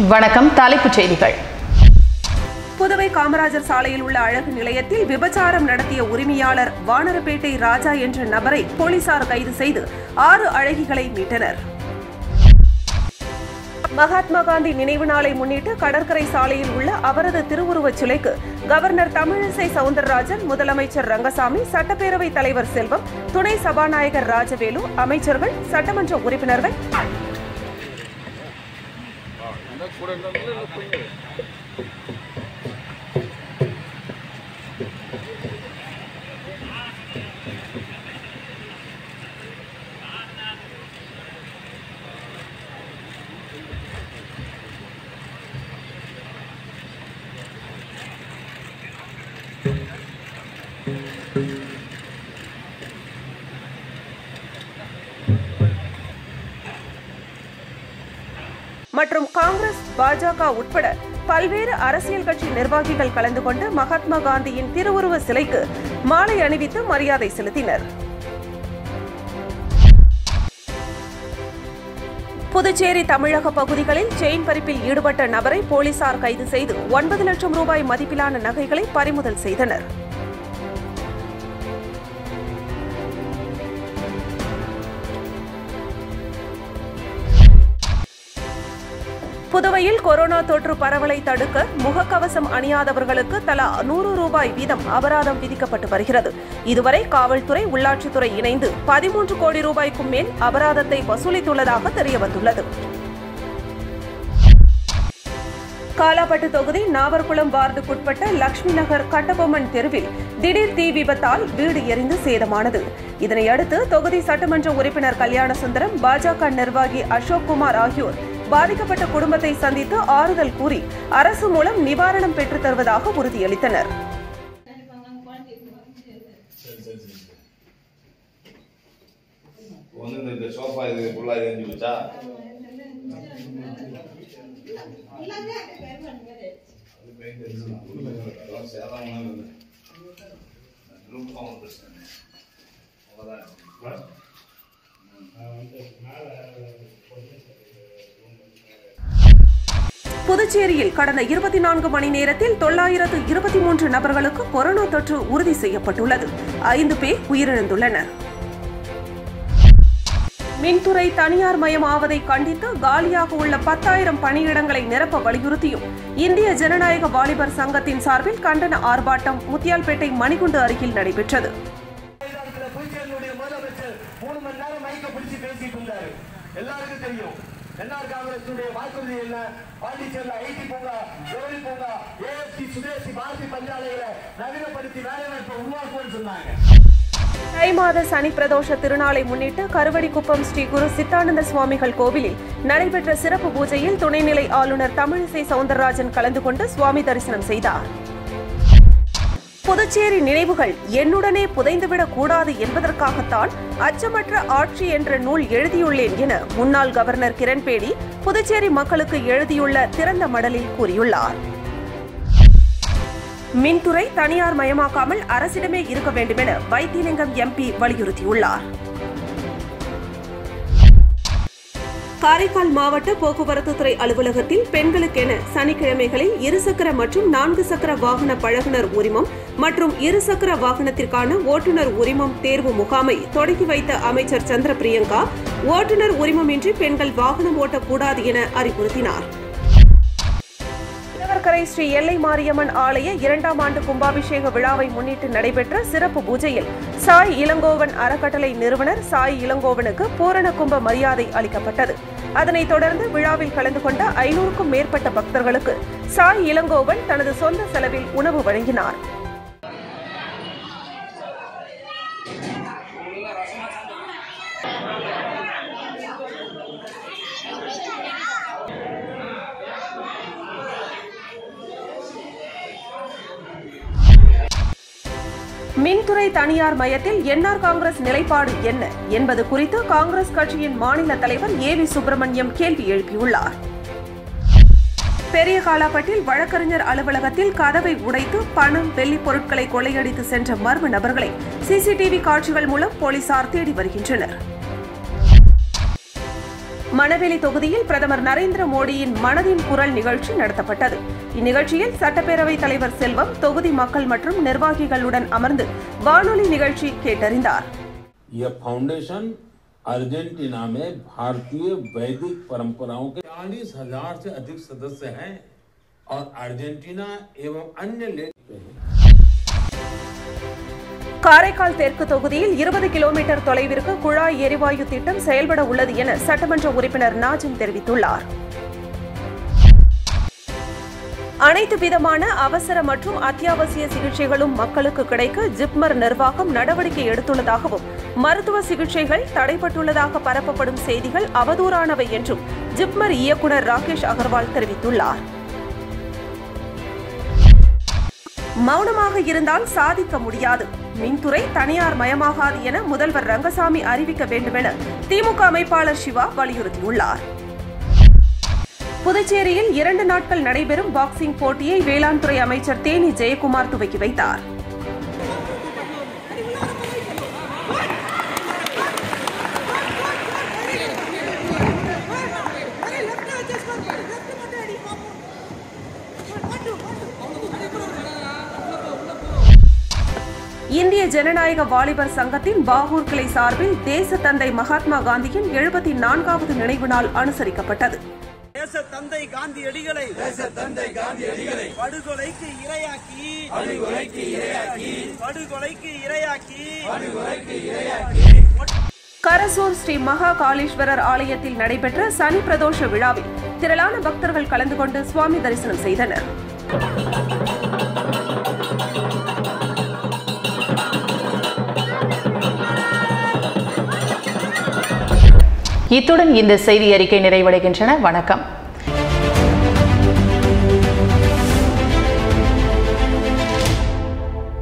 வணக்கம் தலைப்புச் செய்திகள் புதுவை காமராஜர் சாலையில் உள்ள அழகு நிலையத்தில் விபச்சாரம் நடத்திய உரிமையாளர் வானரப்பேட்டை ராஜா என்ற நபரை போலீசார் கைது செய்து ஆறு அழகிகளை மீட்டனர் மகாத்மா காந்தி நினைவு நாளை முன்னிட்டு கடற்கரை சாலையில் உள்ள அவரது திருவுருவச் சிலைக்கு கவர்னர் தமிழிசை சவுந்தரராஜன் முதலமைச்சர் ரங்கசாமி சட்டப்பேரவைத் தலைவர் செல்வம் துணை சபாநாயகர் ராஜவேலு அமைச்சர்கள் சட்டமன்ற உறுப்பினர்கள் மற்றும் காங்கிரஸ் பாஜக உட்பட பல்வேறு அரசியல் கட்சி நிர்வாகிகள் கலந்து கொண்டு மகாத்மா காந்தியின் திருவுருவ சிலைக்கு மாலை அணிவித்து மரியாதை செலுத்தினர் புதுச்சேரி தமிழக பகுதிகளில் செயின் பறிப்பில் ஈடுபட்ட நபரை போலீசார் கைது செய்து ஒன்பது லட்சம் ரூபாய் மதிப்பிலான நகைகளை பறிமுதல் செய்தனர் புதுவையில் கொரோனா தொற்று பரவலை தடுக்க முகக்கவசம் அணியாதவர்களுக்கு தலா நூறு ரூபாய் வீதம் அபராதம் விதிக்கப்பட்டு வருகிறது இதுவரை காவல்துறை உள்ளாட்சித்துறை இணைந்து பதிமூன்று கோடி ரூபாய்க்கும் மேல் அபராதத்தை வசூலித்துள்ளதாக தெரியவந்துள்ளது காலாப்பட்டு தொகுதி நாவர்குளம் வார்டுக்குட்பட்ட லட்சுமி நகர் கட்டபொம்மன் தெருவில் திடீர் தீ விபத்தால் வீடு எரிந்து சேதமானது இதனையடுத்து தொகுதி சட்டமன்ற உறுப்பினர் கல்யாண சுந்தரம் பாஜக நிர்வாகி அசோக் குமார் ஆகியோர் பாதிக்கப்பட்ட குடும்பத்தை சந்தித்து ஆறுதல் கூறி அரசு மூலம் நிவாரணம் பெற்றுத் தருவதாக உறுதியளித்தனர் ஒன்று இந்த- இந்த சோஃபா இது ஃபுல்லாக எரிஞ்சு வச்சா அதெல்லாம் சேதம் இல்லை ரூம் ஒன்றும் பிரச்சனை இல்லை அவ்வளோதான் புதுச்சேரியில் கடந்த இருபத்தி நான்கு மணி நேரத்தில் தொள்ளாயிரத்து இருபத்தி மூன்று நபர்களுக்கு கொரோனா தொற்று உறுதி செய்யப்பட்டுள்ளது ஐந்து பேர் உயிரிழந்துள்ளனர் மின்துறை தனியார் மயமாவதை கண்டித்து காலியாக உள்ள பத்தாயிரம் பணியிடங்களை நிரப்ப வலியுறுத்தியும் இந்திய ஜனநாயக வாலிபர் சங்கத்தின் சார்பில் கண்டன ஆர்ப்பாட்டம் முத்தியால்பேட்டை மணிகுண்டு அருகில் நடைபெற்றது மைதானத்துல புதுச்சேரியினுடைய முதலமைச்சர் மூணு மணி நேரம் மைக்க பிடிச்சு பேசிட்டு இருந்தாரு எல்லாருக்கும் தெரியும் என்ஆர் காங்கிரசுடைய வாக்குறுதி என்ன பாண்டிச்சேரியில் ஐடி பூங்கா ஜவுளி பூங்கா ஏஎஸ்டி சுதேசி பாரதி பஞ்சாலைகளை நவீனப்படுத்தி வேலைவாய்ப்பை உருவாக்குவோம்னு சொன்னாங்க தை மாத சனி பிரதோஷ திருநாளை முன்னிட்டு கருவடிக்குப்பம் ஸ்ரீ குரு சித்தானந்த சுவாமிகள் கோவிலில் நடைபெற்ற சிறப்பு பூஜையில் துணைநிலை ஆளுநர் தமிழிசை சவுந்தரராஜன் கலந்து கொண்டு சுவாமி தரிசனம் செய்தார் புதுச்சேரி நினைவுகள் என்னுடனே புதைந்துவிடக் கூடாது என்பதற்காகத்தான் அச்சமற்ற ஆட்சி என்ற நூல் எழுதியுள்ளேன் என முன்னாள் கவர்னர் கிரண்பேடி புதுச்சேரி மக்களுக்கு எழுதியுள்ள திறந்த மடலில் கூறியுள்ளார் மின்துறை தனியார் மயமாக்காமல் அரசிடமே இருக்க வேண்டுமென வைத்தியலிங்கம் எம்பி வலியுறுத்தியுள்ளார் காரைக்கால் மாவட்ட போக்குவரத்து துறை அலுவலகத்தில் பெண்களுக்கென சனிக்கிழமைகளில் இருசக்கர மற்றும் நான்கு சக்கர வாகன பழகுனர் உரிமம் மற்றும் இருசக்கர வாகனத்திற்கான ஓட்டுநர் உரிமம் தேர்வு முகாமை தொடங்கி வைத்த அமைச்சர் சந்திர பிரியங்கா ஓட்டுநர் உரிமமின்றி பெண்கள் வாகனம் ஓட்டக்கூடாது என அறிவுறுத்தினார் உழவர்கரை ஸ்ரீ எல்லை மாரியம்மன் ஆலய இரண்டாம் ஆண்டு கும்பாபிஷேக விழாவை முன்னிட்டு நடைபெற்ற சிறப்பு பூஜையில் சாய் இளங்கோவன் அறக்கட்டளை நிறுவனர் சாய் இளங்கோவனுக்கு பூரண கும்ப மரியாதை அளிக்கப்பட்டது அதனைத் தொடர்ந்து விழாவில் கலந்து கொண்ட ஐநூறுக்கும் மேற்பட்ட பக்தர்களுக்கு சாய் இளங்கோவன் தனது சொந்த செலவில் உணவு வழங்கினார் மின்துறை தனியார் மயத்தில் என்ஆர் காங்கிரஸ் நிலைப்பாடு என்ன என்பது குறித்து காங்கிரஸ் கட்சியின் மாநில தலைவர் ஏ வி சுப்பிரமணியம் கேள்வி எழுப்பியுள்ளார் பெரிய காலாப்பட்டில் வழக்கறிஞர் அலுவலகத்தில் கதவை உடைத்து பணம் வெள்ளி பொருட்களை கொள்ளையடித்து சென்ற மர்ம நபர்களை சிசிடிவி காட்சிகள் மூலம் போலீசார் தேடி வருகின்றனர் மணவெளி தொகுதியில் பிரதமர் நரேந்திர மோடியின் மனதின் குரல் நிகழ்ச்சி நடத்தப்பட்டது இந்நிகழ்ச்சியில் சட்டப்பேரவைத் தலைவர் செல்வம் தொகுதி மக்கள் மற்றும் நிர்வாகிகளுடன் அமர்ந்து வானொலி நிகழ்ச்சி கேட்டறிந்தார் यह फाउंडेशन अर्जेंटीना में भारतीय वैदिक परंपराओं के चालीस हजार से अधिक सदस्य हैं और अर्जेंटीना एवं अन्य लेट पे हैं காரைக்கால் தெற்கு தொகுதியில் இருபது கிலோமீட்டர் தொலைவிற்கு குழாய் எரிவாயு திட்டம் செயல்பட உள்ளது என சட்டமன்ற உறுப்பினர் நாஜிம் தெரிவித்துள்ளார் அனைத்து விதமான அவசர மற்றும் அத்தியாவசிய சிகிச்சைகளும் மக்களுக்கு கிடைக்க ஜிப்மர் நிர்வாகம் நடவடிக்கை எடுத்துள்ளதாகவும் மருத்துவ சிகிச்சைகள் தடைப்பட்டுள்ளதாக பரப்பப்படும் செய்திகள் அவதூறானவை என்றும் ஜிப்மர் இயக்குநர் ராகேஷ் அகர்வால் தெரிவித்துள்ளார் மௌனமாக இருந்தால் சாதிக்க முடியாது மின்துறை தனியார் மயமாகாது என முதல்வர் ரங்கசாமி அறிவிக்க வேண்டுமென திமுக அமைப்பாளர் சிவா வலியுறுத்தியுள்ளார் புதுச்சேரியில் இரண்டு நாட்கள் நடைபெறும் பாக்ஸிங் போட்டியை வேளாண் துறை அமைச்சர் தேனி ஜெயக்குமார் துவக்கி வைத்தார் இந்திய ஜனநாயக வாலிபர் சங்கத்தின் பாகூர் கிளை சார்பில் தேச தந்தை மகாத்மா காந்தியின் எழுபத்தி நான்காவது நினைவு நாள் அனுசரிக்கப்பட்டது தேச தந்தை காந்தியடிகளை தேச தந்தை காந்தியடிகளை படுகொலைக்கு இரையாக்கி படுகொலைக்கு இரையாக்கி படுகொலைக்கு இரையாக்கி படுகொலைக்கு இரையாக்கி கரசூர் ஸ்ரீ மகா காளீஸ்வரர் ஆலயத்தில் நடைபெற்ற சனி பிரதோஷ விழாவில் திரளான பக்தர்கள் கலந்து கொண்டு சுவாமி தரிசனம் செய்தனர் இத்துடன் இந்த செய்தி அறிக்கை நிறைவடைகின்றன வணக்கம்